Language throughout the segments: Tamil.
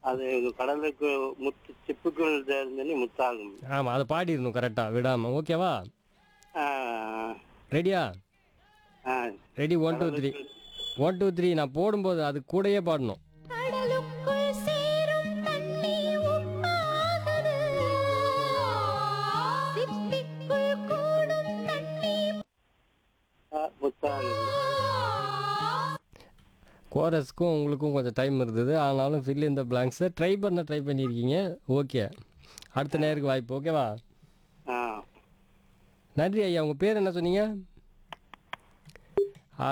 அது கடலுக்கு முத்து சிப்புக்குள் சேர்ந்து முத்தாகும் ஆமாம் அதை பாடிடணும் கரெக்டாக விடாமல் ஓகேவா ஆ, ரெடியா ஆ, ready one two three one two three நான் போடும்போது அது கூடயே பாடணும் கடலுக்குள் சேரும் தண்ணீர் உப்பாகுது சிப்பிக்குள் கூடும் தண்ணீர் ஆ, முத்தாகும் கோரஸ்க்கும் உங்களுக்கும் கொஞ்சம் டைம் இருந்தது ஆனாலும் ஃபில் இந்த பிளாங்க்ஸை ட்ரை பண்ண ட்ரை பண்ணியிருக்கீங்க ஓகே அடுத்த நேருக்கு வாய்ப்பு ஓகேவா ஆ நன்றி ஐயா உங்கள் பேர் என்ன சொன்னீங்க ஆ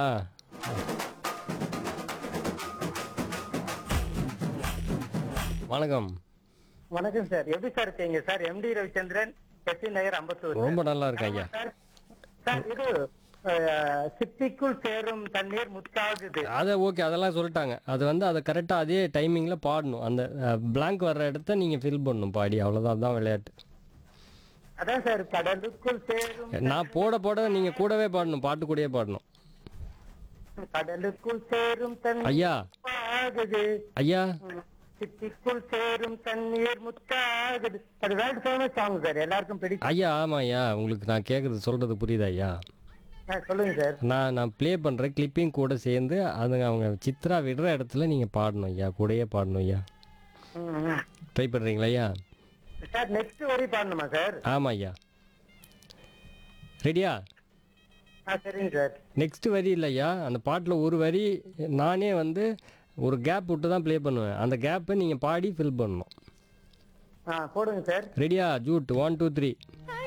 வணக்கம் வணக்கம் சார் எப்படி சார் இருக்கீங்க sir M T Ravichandran S C Nagar Ambattur ரொம்ப நல்லா இருக்கேன் ஐயா சார் சார் இது அஹ், சிப்பிக்குள் சேரும் தண்ணீர் முத்தாகுது அதை ஓகே அதெல்லாம் சொல்லிட்டாங்க அது வந்து அதை கரெக்டாக அதே டைமிங்கில் பாடணும் அந்த பிளாங்க் வர்ற இடத்த நீங்கள் ஃபில் பண்ணணும் பாடி அவ்வளோதான் அதான் விளையாட்டு அதான் சார் கடலுக்குள் சேரும் நான் போட போட நீங்கள் கூடவே பாடணும் பாட்டு கூடயே பாடணும் கடலுக்குள் சேரும் தண்ணீர் ஐயா முத்தாகுது ஐயா சிப்பிக்குள் சேரும் தண்ணீர் முத்தாகுது அது வேர்ல்டு ஃபேமஸ் சாங் சார் எல்லாருக்கும் பிடிக்கும் ஐயா ஆமாம் ஐயா உங்களுக்கு நான் கேட்குறது சொல்கிறது புரியுதா ஐயா ஆ, சொல்லுங்க சார் நான் நான் ப்ளே பண்ணுற கிளிப்பிங் கூட சேர்ந்து அதுங்க அவங்க சித்ரா விடுற இடத்துல நீங்கள் பாடணும் ஐயா கூடயே பாடணும் ஐயா ம், ம். ட்ரை பண்ணுறீங்களா ஐயா சார் நெக்ஸ்ட் வரி பாடணுமா சார் ஆமாம் ஐயா ரெடியா ஆ சரிங்க சார் நெக்ஸ்ட் வரி இல்லையா அந்த பாட்டில் ஒரு வரி நானே வந்து ஒரு கேப் விட்டு தான் ப்ளே பண்ணுவேன் அந்த கேப்பை நீங்கள் பாடி ஃபில் பண்ணணும் ஆ போடுங்க சார் ரெடியா ஜூட் ஒன் டூ த்ரீ கடலுக்குள்